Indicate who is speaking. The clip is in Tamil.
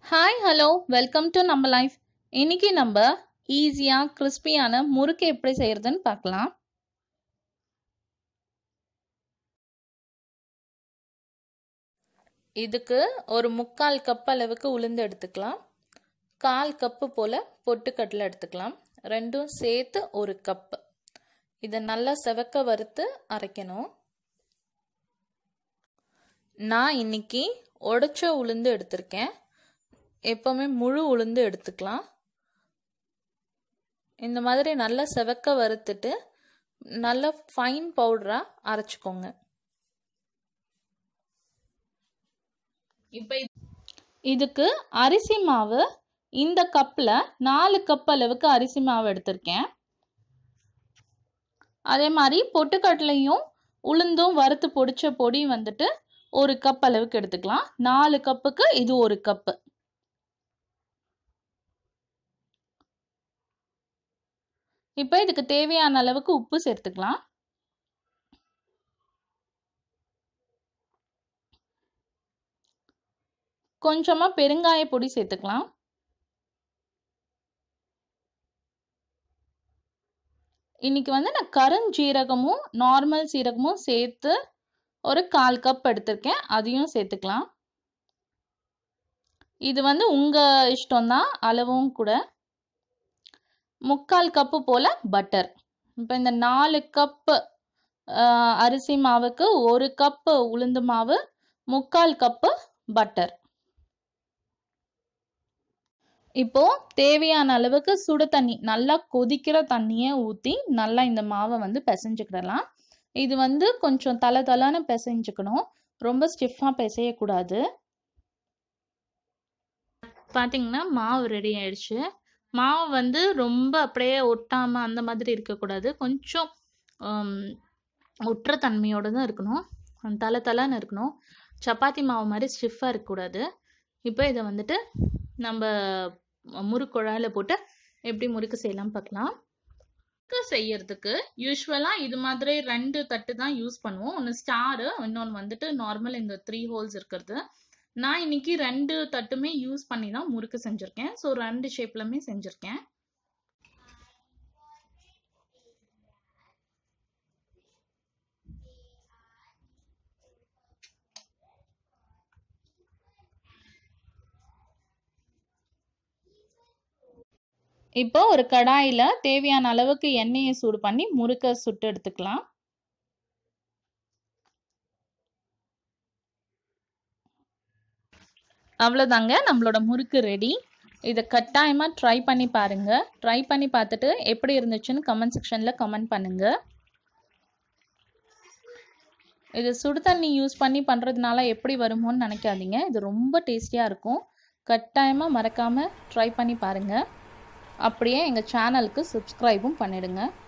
Speaker 1: ஹாய் ஹலோ வெல்கம் டு நம்ம லைஃப் இன்னைக்கு நம்ம ஈஸியாக கிறிஸ்பியான முறுக்கு எப்படி செய்யறதுன்னு பார்க்கலாம் இதுக்கு ஒரு முக்கால் கப் அளவுக்கு உளுந்து எடுத்துக்கலாம் கால் கப்பு போல் பொட்டுக்கடலை எடுத்துக்கலாம் ரெண்டும் சேர்த்து ஒரு கப்பு இதை நல்லா செவக்க வறுத்து அரைக்கணும் நான் இன்னைக்கு உடைச்ச உளுந்து எடுத்திருக்கேன் எப்போவுமே முழு உளுந்து எடுத்துக்கலாம் இந்த மாதிரி நல்லா செவக்க வறுத்துட்டு நல்லா ஃபைன் பவுடராக அரைச்சிக்கோங்க இப்போ இதுக்கு அரிசி மாவு இந்த கப்பில் நாலு கப் அளவுக்கு அரிசி மாவு எடுத்திருக்கேன் அதே மாதிரி பொட்டுக்கடலையும் உளுந்தும் வறுத்து பொடிச்ச பொடி வந்துட்டு ஒரு கப் அளவுக்கு எடுத்துக்கலாம் நாலு கப்புக்கு இது ஒரு கப்பு இப்போ இதுக்கு தேவையான அளவுக்கு உப்பு சேர்த்துக்கலாம் கொஞ்சமாக பெருங்காய பொடி சேர்த்துக்கலாம் இன்னைக்கு வந்து நான் கருஞ்சீரகமும் நார்மல் சீரகமும் சேர்த்து ஒரு கால் கப் எடுத்திருக்கேன் அதையும் சேர்த்துக்கலாம் இது வந்து உங்கள் இஷ்டம்தான் அளவும் கூட முக்கால் கப்பு போல் பட்டர் இப்போ இந்த நாலு கப்பு அரிசி மாவுக்கு ஒரு கப்பு உளுந்து மாவு முக்கால் கப்பு பட்டர் இப்போ தேவையான அளவுக்கு சுடு தண்ணி நல்லா கொதிக்கிற தண்ணியை ஊற்றி நல்லா இந்த மாவை வந்து பிசைஞ்சுக்கிடலாம் இது வந்து கொஞ்சம் தலை தலைன்னு பிசைஞ்சுக்கணும் ரொம்ப ஸ்டிஃபாக பிசையக்கூடாது பார்த்தீங்கன்னா மாவு ரெடி ஆயிடுச்சு மாவு வந்து ரொம்ப அப்படியே ஒட்டாமல் அந்த மாதிரி இருக்கக்கூடாது கொஞ்சம் ஒட்டுற தன்மையோடு தான் இருக்கணும் தலை தலைன்னு இருக்கணும் சப்பாத்தி மாவு மாதிரி ஸ்டிஃபாக இருக்கக்கூடாது இப்போ இதை வந்துட்டு நம்ம முறுக்குழாயில் போட்டு எப்படி முறுக்கு செய்யலாம் பார்க்கலாம் முறுக்கு செய்யறதுக்கு யூஸ்வலாக இது மாதிரி ரெண்டு தட்டு தான் யூஸ் பண்ணுவோம் ஒன்று ஸ்டாரு இன்னொன்று வந்துட்டு நார்மல் இந்த த்ரீ ஹோல்ஸ் இருக்கிறது நான் இன்னைக்கு ரெண்டு தட்டுமே யூஸ் பண்ணி தான் முறுக்கு செஞ்சுருக்கேன் ஸோ ரெண்டு ஷேப்லமே செஞ்சுருக்கேன் இப்போ ஒரு கடாயில் தேவையான அளவுக்கு எண்ணெயை சூடு பண்ணி முறுக்க சுட்டு எடுத்துக்கலாம் அவ்வளோதாங்க நம்மளோட முறுக்கு ரெடி இதை கட்டாயமாக ட்ரை பண்ணி பாருங்கள் ட்ரை பண்ணி பார்த்துட்டு எப்படி இருந்துச்சுன்னு கமெண்ட் செக்ஷனில் கமெண்ட் பண்ணுங்கள் இது சுடு தண்ணி யூஸ் பண்ணி பண்ணுறதுனால எப்படி வருமோன்னு நினைக்காதீங்க இது ரொம்ப டேஸ்டியாக இருக்கும் கட்டாயமாக மறக்காமல் ட்ரை பண்ணி பாருங்கள் அப்படியே எங்கள் சேனலுக்கு சப்ஸ்கிரைபும் பண்ணிடுங்க